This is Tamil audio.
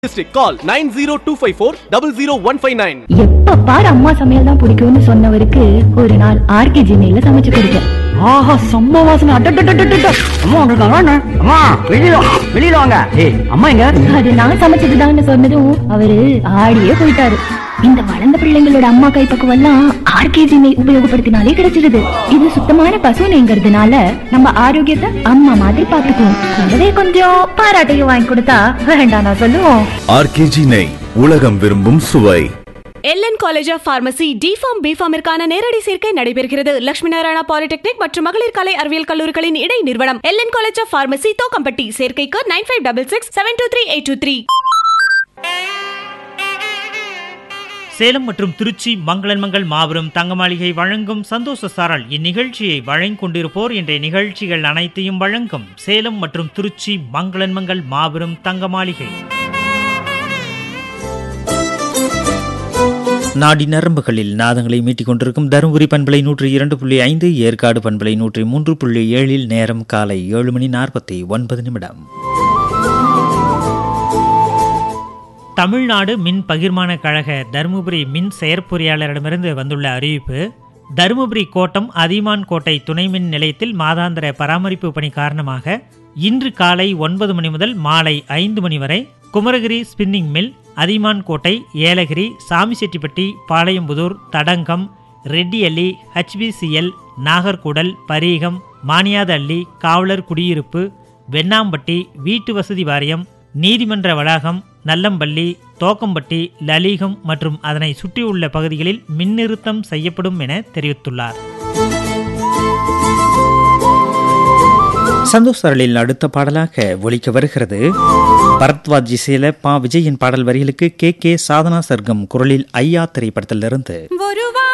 district. Call 90254 எப்ப பாரு அம்மா சமையல் தான் பிடிக்கும்னு சொன்னவருக்கு ஒரு நாள் ஆர்கே ஜிமையில சமைச்சு கொடுத்தேன் ஆஹா செம்ம வாசனை அட்டட்டட்டட்டட்ட அம்மா வந்திருக்காங்க அண்ணா. அம்மா வெளியில வா, வெளியில வாங்க ஏய் அம்மா எங்க அது நான் சமைச்சதுதான்னு சொன்னதும் அவரு ஆடியே போயிட்டாரு இந்த வளர்ந்த பிள்ளைங்களோட அம்மா கைப்பக்குவம் எல்லாம் ஆர்கே ஜிமை உபயோகப்படுத்தினாலே கிடைச்சிருது இது சுத்தமான பசு நெய்ங்கிறதுனால நம்ம ஆரோக்கியத்தை அம்மா மாதிரி பாத்துக்குவோம் கூடவே கொஞ்சம் பாராட்டையும் வாங்கி கொடுத்தா வேண்டாம் நான் சொல்லுவோம் ஆர்கேஜி நெய் உலகம் விரும்பும் சுவை LN college of pharmacy D pharm பிஃபார்மிற்கான நேரடி சேர்க்கை நடைபெறுகிறது லட்சுமி நாராயணா பாலிடெக்னிக் மற்றும் மகளிர் கலை அறிவியல் கல்லூரிகளின் இடை நிறுவனம் LN college of pharmacy Thokkampatti சேர்க்கைக்கு nine five double six seven two three eight two three Salem மற்றும் திருச்சி மங்களன் மங்கள் மாபெரும் தங்க மாளிகை வழங்கும் சந்தோஷ சாரல் இந்நிகழ்ச்சியை வழங்கிக் கொண்டிருப்போர் என்ற நிகழ்ச்சிகள் அனைத்தையும் வழங்கும் சேலம் மற்றும் திருச்சி மங்களன் மங்கள் மாபெரும் தங்க மாளிகை நாடி நரம்புகளில் நாதங்களை மீட்டிக் கொண்டிருக்கும் தருமபுரி பண்பலை நூற்றி இரண்டு புள்ளி ஐந்து ஏற்காடு பண்பலை நூற்றி மூன்று புள்ளி ஏழில் நேரம் காலை ஏழு மணி நாற்பத்தி ஒன்பது நிமிடம் தமிழ்நாடு மின் பகிர்மான கழக தருமபுரி மின் செயற்பொறியாளரிடமிருந்து வந்துள்ள அறிவிப்பு தருமபுரி கோட்டம் அதிமான் கோட்டை துணை மின் நிலையத்தில் மாதாந்திர பராமரிப்பு பணி காரணமாக இன்று காலை ஒன்பது மணி முதல் மாலை ஐந்து மணி வரை குமரகிரி ஸ்பின்னிங் மில் அதிமான் கோட்டை ஏலகிரி சாமிசெட்டிப்பட்டி பாளையம்புதூர் தடங்கம் ரெட்டியள்ளி ஹச்பிசிஎல் நாகர்கூடல் பரீகம் மானியாதள்ளி காவலர் குடியிருப்பு வெண்ணாம்பட்டி வீட்டு வசதி வாரியம் நீதிமன்ற வளாகம் நல்லம்பள்ளி தோக்கம்பட்டி லலீகம் மற்றும் அதனை சுற்றியுள்ள பகுதிகளில் மின்னிறுத்தம் செய்யப்படும் என தெரிவித்துள்ளார் சந்தோஷ் சரளில் அடுத்த பாடலாக ஒலிக்க வருகிறது பரத்வாஜ் இசையில பா விஜயின் பாடல் வரிகளுக்கு கே கே சாதனா சர்க்கம் குரலில் ஐயா திரைப்படத்திலிருந்து ஒரு